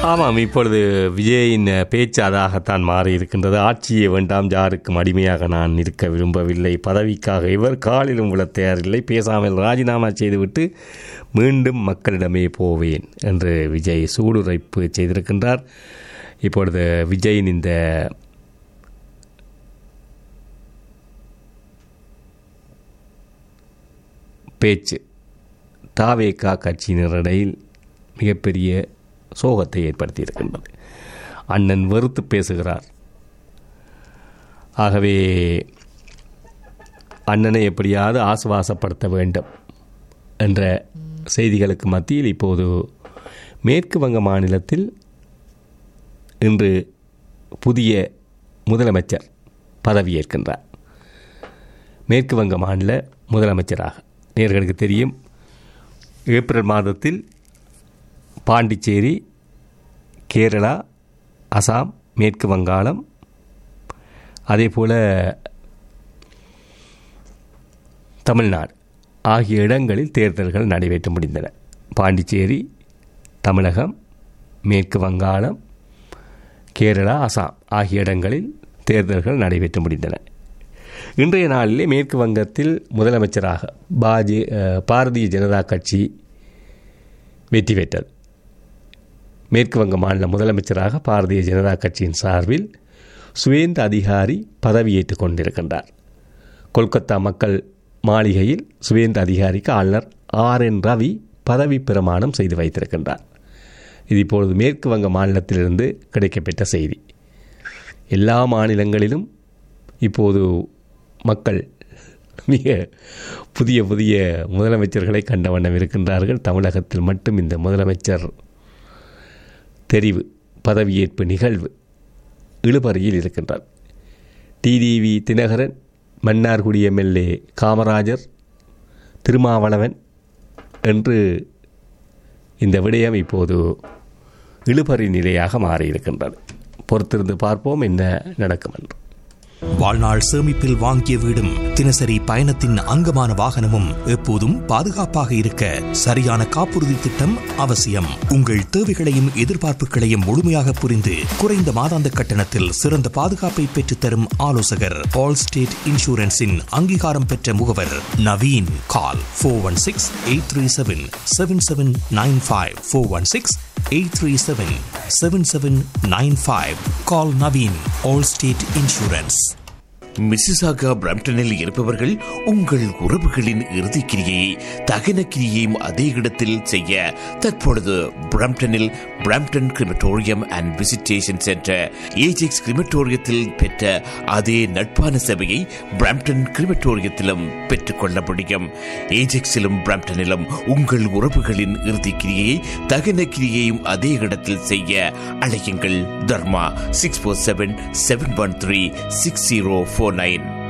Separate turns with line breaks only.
ஆமாம் இப்பொழுது விஜயின் பேச்சு அதாகத்தான் மாறி இருக்கின்றது ஆட்சியை வேண்டாம் யாருக்கும் அடிமையாக நான் இருக்க விரும்பவில்லை பதவிக்காக இவர் காலிலும் விழ தயாரில்லை பேசாமல் ராஜினாமா செய்துவிட்டு மீண்டும் மக்களிடமே போவேன் என்று விஜய் சூடுரைப்பு செய்திருக்கின்றார் இப்பொழுது விஜயின் இந்த பேச்சு தாவேகா கட்சியினரிடையில் மிகப்பெரிய சோகத்தை ஏற்படுத்தியிருக்கின்றது அண்ணன் வெறுத்து பேசுகிறார் ஆகவே அண்ணனை எப்படியாவது ஆசுவாசப்படுத்த வேண்டும் என்ற செய்திகளுக்கு மத்தியில் இப்போது மேற்கு வங்க மாநிலத்தில் இன்று புதிய முதலமைச்சர் பதவியேற்கின்றார் மேற்கு வங்க மாநில முதலமைச்சராக நேர்களுக்கு தெரியும் ஏப்ரல் மாதத்தில் பாண்டிச்சேரி கேரளா அசாம் மேற்கு வங்காளம் அதே போல் தமிழ்நாடு ஆகிய இடங்களில் தேர்தல்கள் நடைபெற்று முடிந்தன பாண்டிச்சேரி தமிழகம் மேற்கு வங்காளம் கேரளா அசாம் ஆகிய இடங்களில் தேர்தல்கள் நடைபெற்று முடிந்தன இன்றைய நாளிலே மேற்கு வங்கத்தில் முதலமைச்சராக பாஜி பாரதிய ஜனதா கட்சி வெற்றி பெற்றது மேற்கு வங்க மாநில முதலமைச்சராக பாரதிய ஜனதா கட்சியின் சார்பில் சுவேந்த அதிகாரி பதவியேற்றுக் கொண்டிருக்கின்றார் கொல்கத்தா மக்கள் மாளிகையில் சுவேந்த அதிகாரிக்கு ஆளுநர் ஆர் என் ரவி பதவி பிரமாணம் செய்து வைத்திருக்கின்றார் இது இப்பொழுது மேற்கு வங்க மாநிலத்திலிருந்து கிடைக்கப்பெற்ற செய்தி எல்லா மாநிலங்களிலும் இப்போது மக்கள் மிக புதிய புதிய முதலமைச்சர்களை கண்ட வண்ணம் இருக்கின்றார்கள் தமிழகத்தில் மட்டும் இந்த முதலமைச்சர் தெரிவு பதவியேற்பு நிகழ்வு இழுபறியில் இருக்கின்றார் டிடிவி தினகரன் மன்னார்குடி எம்எல்ஏ காமராஜர் திருமாவளவன் என்று இந்த விடயம் இப்போது இழுபறி நிலையாக மாறியிருக்கின்றது பொறுத்திருந்து பார்ப்போம் என்ன நடக்கும் என்று
வாழ்நாள் சேமிப்பில் வாங்கிய வீடும் தினசரி பயணத்தின் அங்கமான வாகனமும் எப்போதும் பாதுகாப்பாக இருக்க சரியான காப்புறுதி திட்டம் அவசியம் உங்கள் தேவைகளையும் எதிர்பார்ப்புகளையும் முழுமையாக புரிந்து குறைந்த மாதாந்த கட்டணத்தில் சிறந்த பாதுகாப்பை பெற்றுத்தரும் ஆலோசகர் ஆல் ஸ்டேட் இன்சூரன்ஸின் அங்கீகாரம் பெற்ற முகவர் Naveen call four one six eight three seven seven seven nine five four one six eight three seven seven seven nine five call Naveen Allstate insurance
Mississauga பிரம்டனில் இருப்பவர்கள் உங்கள் உறவுகளின் இறுதிக்கிரியை தகன கிரியையும் அதே இடத்தில் செய்ய தற்பொழுது பிரம்டனில் Brampton crematorium and visitation center Ajax கிரிமட்டோரியத்தில் பெற்ற அதே நட்பான சேவையை பிரம்டன் கிரிமட்டோரியத்திலும் பெற்றுக்கொள்ள முடியும் ஏஜெக்ஸிலும் பிரம்டனிலும் உங்கள் உறவுகளின் இறுதிக்கிரியை தகன கிரியையும் அதே இடத்தில் செய்ய அழையுங்கள் Dharma six four seven seven one three six zero four nine